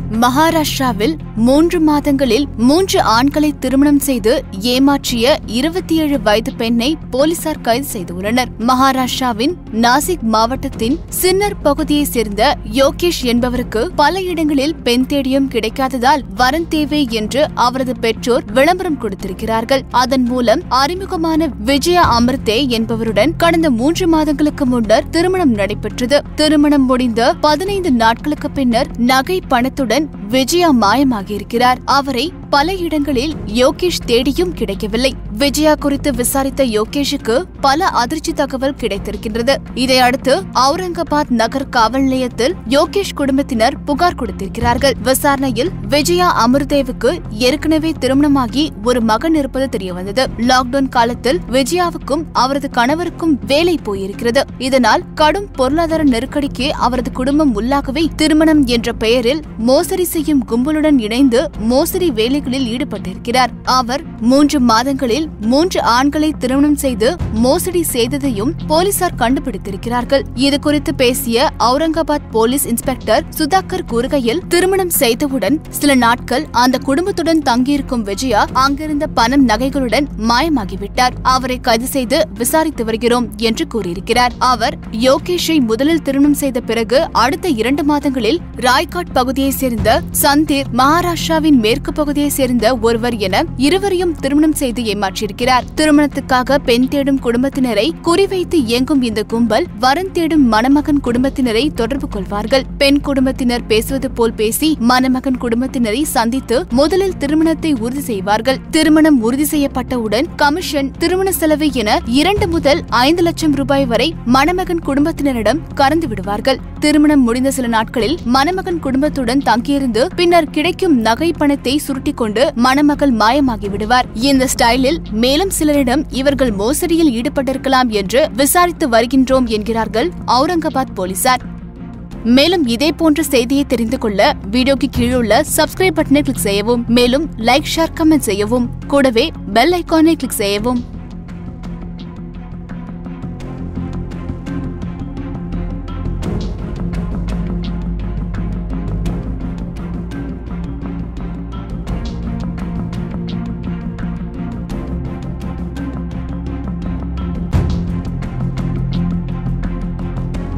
மகாராஷ்டிராவில் மூன்று மாதங்களில் மூன்று ஆண்களை திருமணம் செய்து ஏமாற்றிய இருபத்தி ஏழு வயது பெண்ணை போலீசார் கைது செய்துள்ளனர் மகாராஷ்டிராவின் நாசிக் மாவட்டத்தின் சின்னர் பகுதியைச் சேர்ந்த யோகேஷ் என்பவருக்கு பல இடங்களில் பெண் தேடியும் கிடைக்காததால் வரன் தேவை என்று அவரது பெற்றோர் விளம்பரம் கொடுத்திருக்கிறார்கள் அதன் மூலம் அறிமுகமான விஜயா அமிர்தே என்பவருடன் கடந்த மூன்று மாதங்களுக்கு முன்னர் திருமணம் நடைபெற்றது திருமணம் முடிந்த பதினைந்து நாட்களுக்கு பின்னர் நகை பணத்துடன் விஜயா மாயமாகியிருக்கிறார் அவரை பல இடங்களில் யோகேஷ் தேடியும் கிடைக்கவில்லை விஜயா குறித்து விசாரித்த யோகேஷுக்கு பல அதிர்ச்சி தகவல் கிடைத்திருக்கின்றது இதையடுத்து அவுரங்காபாத் நகர் காவல் நிலையத்தில் யோகேஷ் குடும்பத்தினர் புகார் கொடுத்திருக்கிறார்கள் விசாரணையில் விஜயா அமிர்தேவுக்கு ஏற்கனவே திருமணமாகி ஒரு மகன் இருப்பது தெரியவந்தது லாக்டவுன் காலத்தில் விஜயாவுக்கும் அவரது கணவருக்கும் வேலை போயிருக்கிறது இதனால் கடும் பொருளாதார நெருக்கடிக்கு அவரது குடும்பம் உள்ளாகவே திருமணம் என்ற பெயரில் மோசடி செய்யும் கும்பலுடன் இணைந்து மோசடி வேலைகளில் ஈடுபட்டிருக்கிறார் அவர் மூன்று மாதங்களில் மூன்று ஆண்களை திருமணம் செய்து மோசடி செய்ததையும் போலீசார் கண்டுபிடித்திருக்கிறார்கள் இது குறித்து பேசிய அவுரங்காபாத் போலீஸ் இன்ஸ்பெக்டர் சுதாகர் கூறுகையில் திருமணம் செய்தவுடன் சில நாட்கள் அந்த குடும்பத்துடன் தங்கியிருக்கும் விஜயா அங்கிருந்த பணம் நகைகளுடன் மாயமாகிவிட்டார் அவரை கைது செய்து விசாரித்து வருகிறோம் என்று கூறியிருக்கிறார் அவர் யோகேஷை முதலில் திருமணம் செய்த பிறகு அடுத்த இரண்டு மாதங்களில் ராய்காட் பகுதியைச் சேர்ந்த சந்தீர் மகாராஷ்டிராவின் மேற்கு பகுதியைச் சேர்ந்த ஒருவர் என இருவரையும் திருமணம் செய்து ஏமாற்றியிருக்கிறார் திருமணத்துக்காக பெண் தேடும் குடும்பத்தினரை குறிவைத்து இயங்கும் இந்த கும்பல் வரன் தேடும் மணமகன் குடும்பத்தினரை தொடர்பு கொள்வார்கள் பெண் குடும்பத்தினர் பேசுவது போல் பேசி மணமகன் குடும்பத்தினரை சந்தித்து முதலில் திருமணத்தை உறுதி செய்வார்கள் திருமணம் உறுதி செய்யப்பட்டவுடன் கமிஷன் திருமண செலவு என இரண்டு முதல் ஐந்து லட்சம் ரூபாய் வரை மணமகன் குடும்பத்தினரிடம் கறந்து விடுவார்கள் திருமணம் முடிந்த சில நாட்களில் மணமகன் குடும்பத்துடன் தங்கியிருந்து பின்னர் கிடைக்கும் நகை பணத்தை சுருட்டிக் கொண்டு மணமகள் மாயமாகி விடுவார் இந்த ஸ்டைலில் மேலும் சிலரிடம் இவர்கள் மோசடியில் ஈடுபட்டிருக்கலாம் என்று விசாரித்து வருகின்றோம் என்கிறார்கள் அவுரங்காபாத் போலீசார் மேலும் இதே போன்ற செய்தியை தெரிந்து கொள்ள வீடியோக்கு கீழுள்ள சப்ஸ்கிரைப் பட்டனை கிளிக் செய்யவும் மேலும் லைக் ஷேர் கமெண்ட் செய்யவும் கூடவே பெல் ஐகானை கிளிக் செய்யவும்